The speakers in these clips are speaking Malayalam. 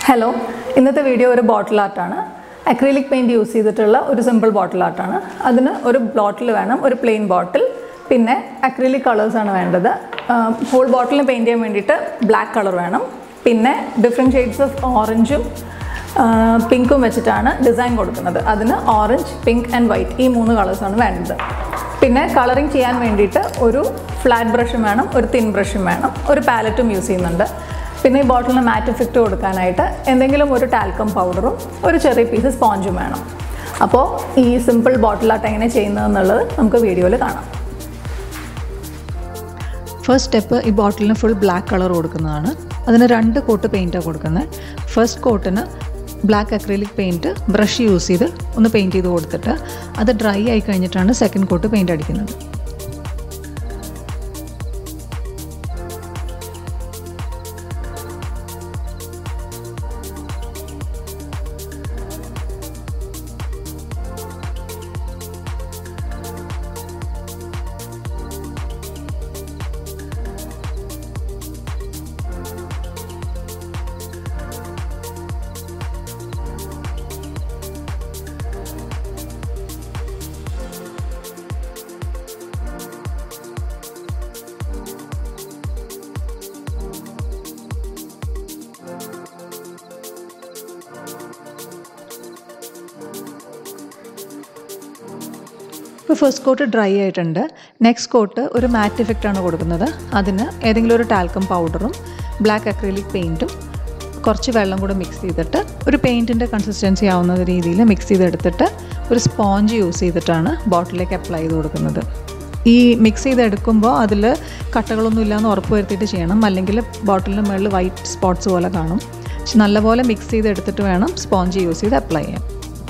ഹലോ ഇന്നത്തെ വീഡിയോ ഒരു ബോട്ടിൽ ആർട്ടാണ് അക്രിലിക് പെയിൻറ് യൂസ് ചെയ്തിട്ടുള്ള ഒരു സിമ്പിൾ ബോട്ടിൽ ആർട്ടാണ് അതിന് ഒരു ബോട്ടിൽ വേണം ഒരു പ്ലെയിൻ ബോട്ടിൽ പിന്നെ അക്രിലിക് കളേഴ്സാണ് വേണ്ടത് ഹോൾ ബോട്ടിലിന് പെയിൻറ് ചെയ്യാൻ വേണ്ടിയിട്ട് ബ്ലാക്ക് കളർ വേണം പിന്നെ ഡിഫറെൻറ്റ് ഷെയ്ഡ്സ് ഓഫ് ഓറഞ്ചും പിങ്കും വെച്ചിട്ടാണ് ഡിസൈൻ കൊടുക്കുന്നത് അതിന് ഓറഞ്ച് പിങ്ക് ആൻഡ് വൈറ്റ് ഈ മൂന്ന് കളേഴ്സാണ് വേണ്ടത് പിന്നെ കളറിങ് ചെയ്യാൻ വേണ്ടിയിട്ട് ഒരു ഫ്ലാറ്റ് ബ്രഷും വേണം ഒരു തിൻ ബ്രഷും വേണം ഒരു പാലറ്റും യൂസ് ചെയ്യുന്നുണ്ട് പിന്നെ ഈ ബോട്ടിലിന് മാറ്റ് ഇഫക്റ്റ് കൊടുക്കാനായിട്ട് എന്തെങ്കിലും ഒരു ടാൽക്കം പൗഡറും ഒരു ചെറിയ പീസ് സ്പോഞ്ചും വേണം അപ്പോൾ ഈ സിമ്പിൾ ബോട്ടിലാട്ട് എങ്ങനെ ചെയ്യുന്നതെന്നുള്ളത് നമുക്ക് വീഡിയോയിൽ കാണാം ഫസ്റ്റ് സ്റ്റെപ്പ് ഈ ബോട്ടിലിന് ഫുൾ ബ്ലാക്ക് കളർ കൊടുക്കുന്നതാണ് അതിന് രണ്ട് കോട്ട് പെയിൻറ്റാണ് കൊടുക്കുന്നത് ഫസ്റ്റ് കോട്ടിന് black acrylic paint brush use ചെയ്ത് ഒന്ന് പെയിൻറ്റ് ചെയ്ത് കൊടുത്തിട്ട് അത് ഡ്രൈ ആയി കഴിഞ്ഞിട്ടാണ് സെക്കൻഡ് കോട്ട് പെയിൻറ്റ് അടിക്കുന്നത് ഇപ്പോൾ ഫസ്റ്റ് കോട്ട് ഡ്രൈ ആയിട്ടുണ്ട് നെക്സ്റ്റ് കോട്ട് ഒരു മാറ്റ് ഇഫക്റ്റ് ആണ് കൊടുക്കുന്നത് അതിന് ഏതെങ്കിലും ഒരു ടാൽക്കം പൗഡറും ബ്ലാക്ക് അക്രിലിക് പെയിൻറ്റും കുറച്ച് വെള്ളം കൂടെ മിക്സ് ചെയ്തിട്ട് ഒരു പെയിൻറ്റിൻ്റെ കൺസിസ്റ്റൻസി ആവുന്ന രീതിയിൽ മിക്സ് ചെയ്തെടുത്തിട്ട് ഒരു സ്പോഞ്ച് യൂസ് ചെയ്തിട്ടാണ് ബോട്ടിലേക്ക് അപ്ലൈ ചെയ്ത് കൊടുക്കുന്നത് ഈ മിക്സ് ചെയ്തെടുക്കുമ്പോൾ അതിൽ കട്ടകളൊന്നും ഇല്ലയെന്ന് ഉറപ്പ് വരുത്തിയിട്ട് ചെയ്യണം അല്ലെങ്കിൽ ബോട്ടിലിൻ്റെ മുകളിൽ വൈറ്റ് സ്പോട്ട്സ് പോലെ കാണും പക്ഷെ നല്ലപോലെ മിക്സ് ചെയ്തെടുത്തിട്ട് വേണം സ്പോഞ്ച് യൂസ് ചെയ്ത് അപ്ലൈ ചെയ്യാൻ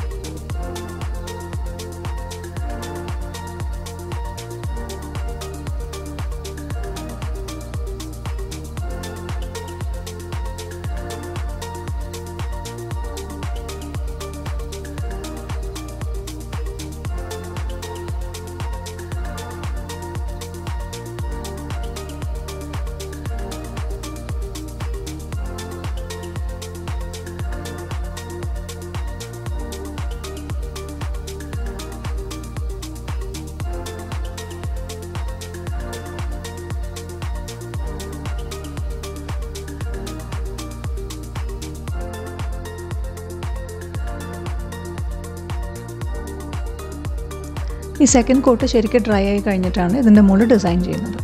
ഈ സെക്കൻഡ് കോട്ട് ശരിക്കും ഡ്രൈ ആയി കഴിഞ്ഞിട്ടാണ് ഇതിൻ്റെ മുകളിൽ ഡിസൈൻ ചെയ്യുന്നത്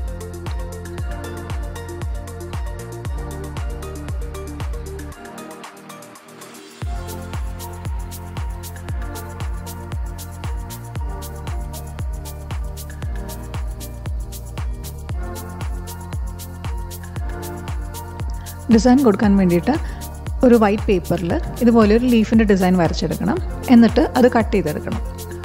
ഡിസൈൻ കൊടുക്കാൻ വേണ്ടിയിട്ട് ഒരു വൈറ്റ് പേപ്പറിൽ ഇതുപോലെ ഒരു ലീഫിൻ്റെ ഡിസൈൻ വരച്ചെടുക്കണം എന്നിട്ട് അത് കട്ട് ചെയ്തെടുക്കണം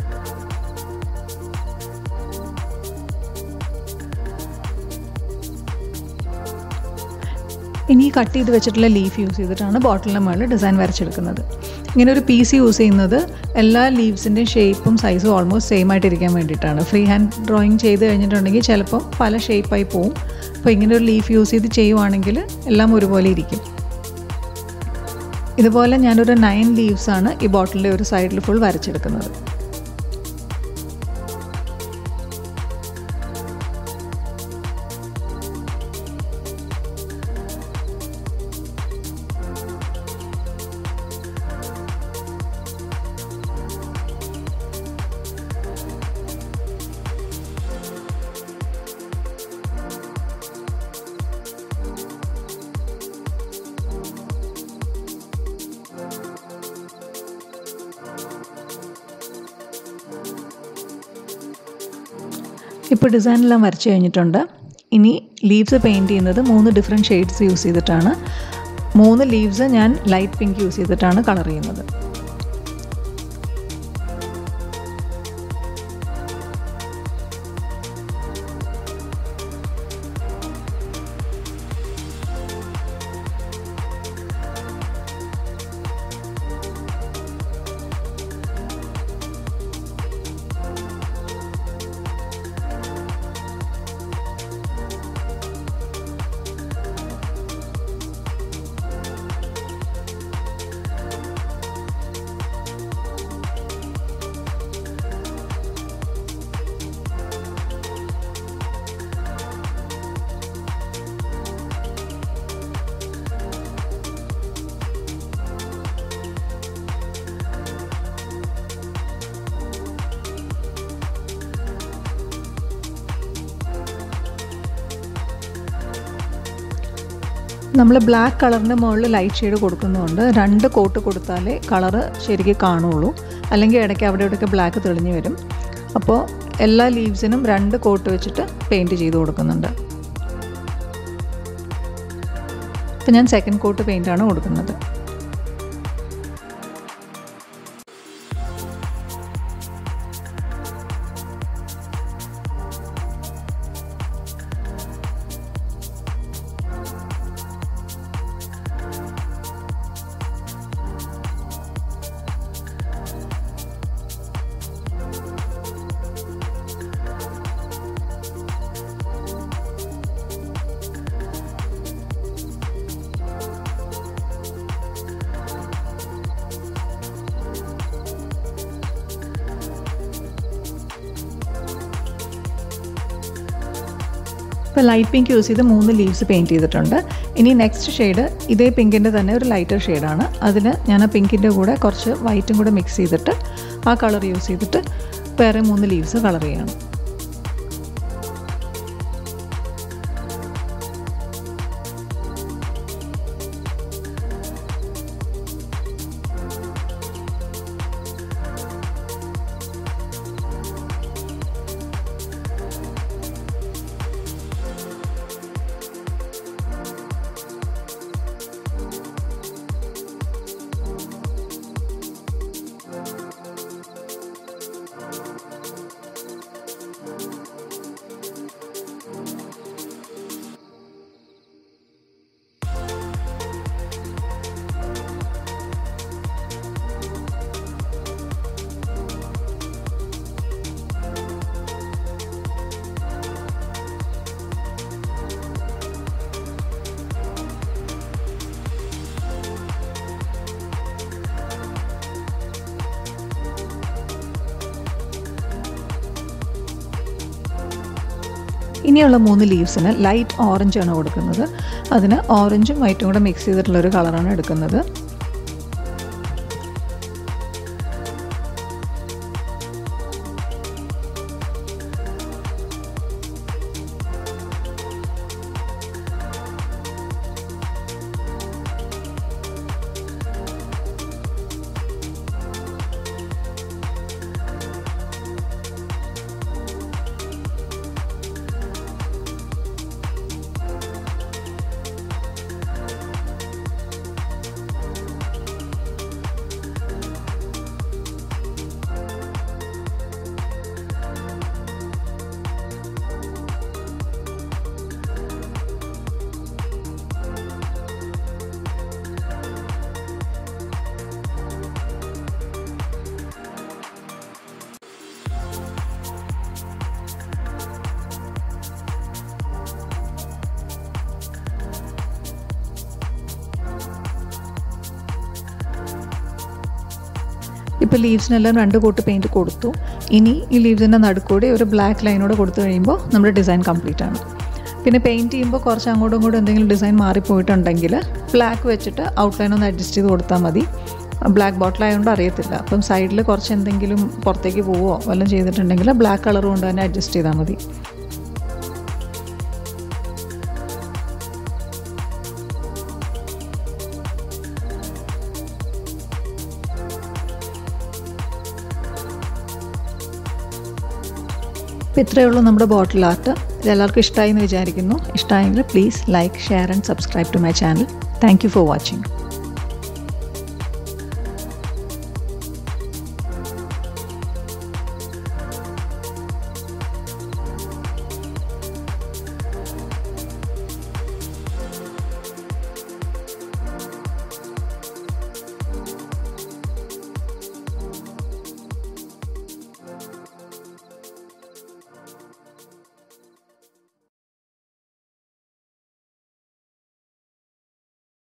ഇനി കട്ട് ചെയ്ത് വെച്ചിട്ടുള്ള ലീഫ് യൂസ് ചെയ്തിട്ടാണ് ബോട്ടിലിൻ്റെ മുകളിൽ ഡിസൈൻ വരച്ചെടുക്കുന്നത് ഇങ്ങനെ ഒരു പീസ് യൂസ് ചെയ്യുന്നത് എല്ലാ ലീവ്സിൻ്റെയും ഷേപ്പും സൈസും ഓൾമോസ്റ്റ് സെയിം ആയിട്ടിരിക്കാൻ വേണ്ടിയിട്ടാണ് ഫ്രീ ഹാൻഡ് ഡ്രോയിങ് ചെയ്ത് കഴിഞ്ഞിട്ടുണ്ടെങ്കിൽ ചിലപ്പോൾ പല ഷേപ്പായി പോവും അപ്പോൾ ഇങ്ങനെ ഒരു ലീഫ് യൂസ് ചെയ്ത് ചെയ്യുവാണെങ്കിൽ എല്ലാം ഒരുപോലെ ഇരിക്കും ഇതുപോലെ ഞാനൊരു നയൻ ലീവ്സാണ് ഈ ബോട്ടിലിൻ്റെ ഒരു സൈഡിൽ ഫുൾ വരച്ചെടുക്കുന്നത് ഇപ്പോൾ ഡിസൈനെല്ലാം വരച്ച് കഴിഞ്ഞിട്ടുണ്ട് ഇനി ലീവ്സ് പെയിൻറ്റ് ചെയ്യുന്നത് മൂന്ന് ഡിഫറെൻറ്റ് ഷെയ്ഡ്സ് യൂസ് ചെയ്തിട്ടാണ് മൂന്ന് ലീവ്സ് ഞാൻ ലൈറ്റ് പിങ്ക് യൂസ് ചെയ്തിട്ടാണ് കളർ ചെയ്യുന്നത് നമ്മൾ ബ്ലാക്ക് കളറിൻ്റെ മുകളിൽ ലൈറ്റ് ഷെയ്ഡ് കൊടുക്കുന്നതുകൊണ്ട് രണ്ട് കോട്ട് കൊടുത്താലേ കളറ് ശരിക്കും കാണുള്ളൂ അല്ലെങ്കിൽ ഇടയ്ക്ക് അവിടെ ഇവിടെയൊക്കെ ബ്ലാക്ക് തെളിഞ്ഞു വരും അപ്പോൾ എല്ലാ ലീവ്സിനും രണ്ട് കോട്ട് വെച്ചിട്ട് പെയിൻറ്റ് ചെയ്ത് കൊടുക്കുന്നുണ്ട് ഇപ്പം ഞാൻ സെക്കൻഡ് കോട്ട് പെയിൻ്റാണ് കൊടുക്കുന്നത് ഇപ്പോൾ ലൈറ്റ് പിങ്ക് യൂസ് ചെയ്ത് മൂന്ന് ലീവ്സ് പെയിൻറ്റ് ചെയ്തിട്ടുണ്ട് ഇനി നെക്സ്റ്റ് ഷെയ്ഡ് ഇതേ പിങ്കിൻ്റെ തന്നെ ഒരു ലൈറ്റർ ഷെയ്ഡാണ് അതിന് ഞാൻ ആ പിങ്കിൻ്റെ കൂടെ കുറച്ച് വൈറ്റും കൂടെ മിക്സ് ചെയ്തിട്ട് ആ കളർ യൂസ് ചെയ്തിട്ട് വേറെ മൂന്ന് ലീവ്സ് കളർ ചെയ്യണം ഇനിയുള്ള മൂന്ന് ലീവ്സിന് ലൈറ്റ് ഓറഞ്ച് ആണ് കൊടുക്കുന്നത് അതിന് ഓറഞ്ചും വൈറ്റും കൂടെ മിക്സ് ചെയ്തിട്ടുള്ള ഒരു കളറാണ് എടുക്കുന്നത് ഇപ്പോൾ ലീവ്സിനെല്ലാം രണ്ട് കോട്ട് പെയിൻറ്റ് കൊടുത്തു ഇനി ഈ ലീവ്സിൻ്റെ നടുക്കൂടെ ഒരു ബ്ലാക്ക് ലൈനോടെ കൊടുത്തു കഴിയുമ്പോൾ നമ്മുടെ ഡിസൈൻ കംപ്ലീറ്റ് ആണ് പിന്നെ പെയിൻറ്റ് ചെയ്യുമ്പോൾ കുറച്ച് അങ്ങോട്ടും ഇങ്ങോട്ടും എന്തെങ്കിലും ഡിസൈൻ മാറിപ്പോയിട്ടുണ്ടെങ്കിൽ ബ്ലാക്ക് വെച്ചിട്ട് ഔട്ട്ലൈൻ ഒന്ന് അഡ്ജസ്റ്റ് ചെയ്ത് കൊടുത്താൽ മതി ബ്ലാക്ക് ബോട്ടിൽ ആയതുകൊണ്ട് അറിയത്തില്ല അപ്പം സൈഡിൽ കുറച്ച് എന്തെങ്കിലും പുറത്തേക്ക് പോവോ വല്ലതും ചെയ്തിട്ടുണ്ടെങ്കിൽ ബ്ലാക്ക് കളർ കൊണ്ട് തന്നെ അഡ്ജസ്റ്റ് ചെയ്താൽ മതി അപ്പോൾ ഇത്രയേ ഉള്ളൂ നമ്മുടെ ബോട്ടിൽ ആർട്ട് ഇത് എല്ലാവർക്കും ഇഷ്ടമായി എന്ന് വിചാരിക്കുന്നു ഇഷ്ടമായെങ്കിൽ please like share and subscribe to my channel thank you for watching